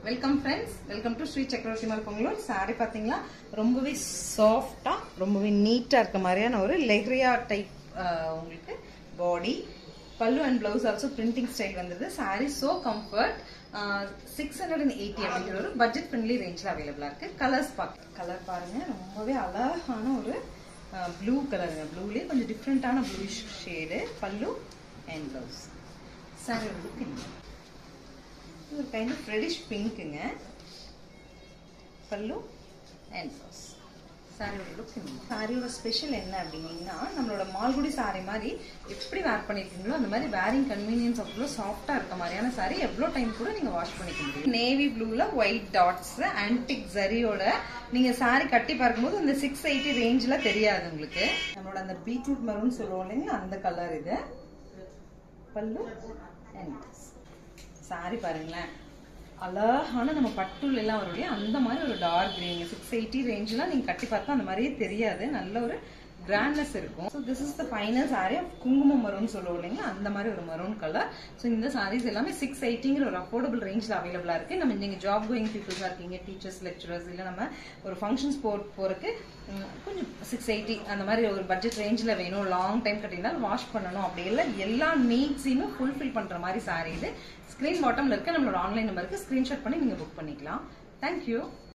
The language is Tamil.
welcome friends welcome to Shri Chakravarthi மல் பொங்கலூர் சாரி பார்த்தீங்களா ரொம்பவே சாஃப்டா ரொம்பவே நீட்டா இருக்க மாதிரியான ஒரு லெஹ்ரியா டைப் உங்களுக்கு body pallu and blouse also printing style வந்தது sari so comfort six hundred and eighty அப்படிங்கிற ஒரு பட்ஜெட் ஃப்ரெண்ட்லி ரேஞ்சில் அவைலபிளா இருக்கு கலர்ஸ் பார்க்க கலர் பாருங்க ரொம்பவே அழகான ஒரு ப்ளூ கலருங்க ப்ளூலேயே கொஞ்சம் டிஃப்ரெண்ட்டான bluish shade pallu and blouse sari look இந்த இது ஒரு கைண்ட் ஆஃப் ரெடிஷ் பிங்க்குங்க பல்லு அண்ட் ப்ளவுஸ் சாரியோட லுக் சாரியோட ஸ்பெஷல் என்ன அப்படின்னீங்கன்னா நம்மளோட மால்குடி சாரி மாதிரி எப்படி வேர் பண்ணிருக்கீங்களோ அந்த மாதிரி வேரிங் கன்வீனியன்ஸ் அவ்வளோ சாஃப்டா இருக்க மாதிரியான சாரி எவ்வளோ டைம் கூட நீங்க வாஷ் பண்ணிக்க முடியும் நேவி ப்ளூல ஒயிட் டாட்ஸ் ஆன்டிக் ஜரியோட நீங்க சாரி கட்டி பார்க்கும்போது அந்த சிக்ஸ் எயிட்டி ரேஞ்சில் தெரியாது உங்களுக்கு நம்மளோட அந்த பீட்ரூட் மரூன் சொல்லுவோம் இல்லைங்களா அந்த கலர் இது பல்லு அண்ட் சாரி பாருங்களேன் அழகான நம்ம பட்டுல எல்லாம் வரும் இல்லையா அந்த மாதிரி ஒரு டார்க் கிரீன் சிக்ஸ் எயிட்டி ரேஞ்ச்லாம் நீங்க கட்டி பார்த்தா அந்த மாதிரியே தெரியாது நல்ல ஒரு கிராண்ட்னஸ் இருக்கும் so this is the final sari குங்குமம் மரூன் சொல்லுவோம் இல்லைங்க அந்த மாதிரி ஒரு மரூன் கலர் ஸோ இந்த சாரீஸ் எல்லாமே சிக்ஸ் எயிட்டிங்கிற ஒரு அஃபோர்டபுள் ரேஞ்சில் அவைலபிளா இருக்கு நம்ம நீங்க ஜாப் கோயிங் பீப்புள்ஸாக இருக்கீங்க டீச்சர்ஸ் லெக்சரர்ஸ் இல்லை நம்ம ஒரு ஃபங்க்ஷன்ஸ் போ போறதுக்கு கொஞ்சம் சிக்ஸ் எயிட்டி அந்த மாதிரி ஒரு பட்ஜெட் ரேஞ்சில் வேணும் லாங் டைம் கட்டியிருந்தாலும் வாஷ் பண்ணணும் அப்படி இல்லை எல்லா நீட்ஸையுமே ஃபுல்ஃபில் பண்ற மாதிரி சாரி இது ஸ்க்ரீன் பாட்டம்ல இருக்க நம்மளோட ஆன்லைன் நம்பருக்கு ஸ்க்ரீன்ஷாட் பண்ணி நீங்க புக் பண்ணிக்கலாம் தேங்க்யூ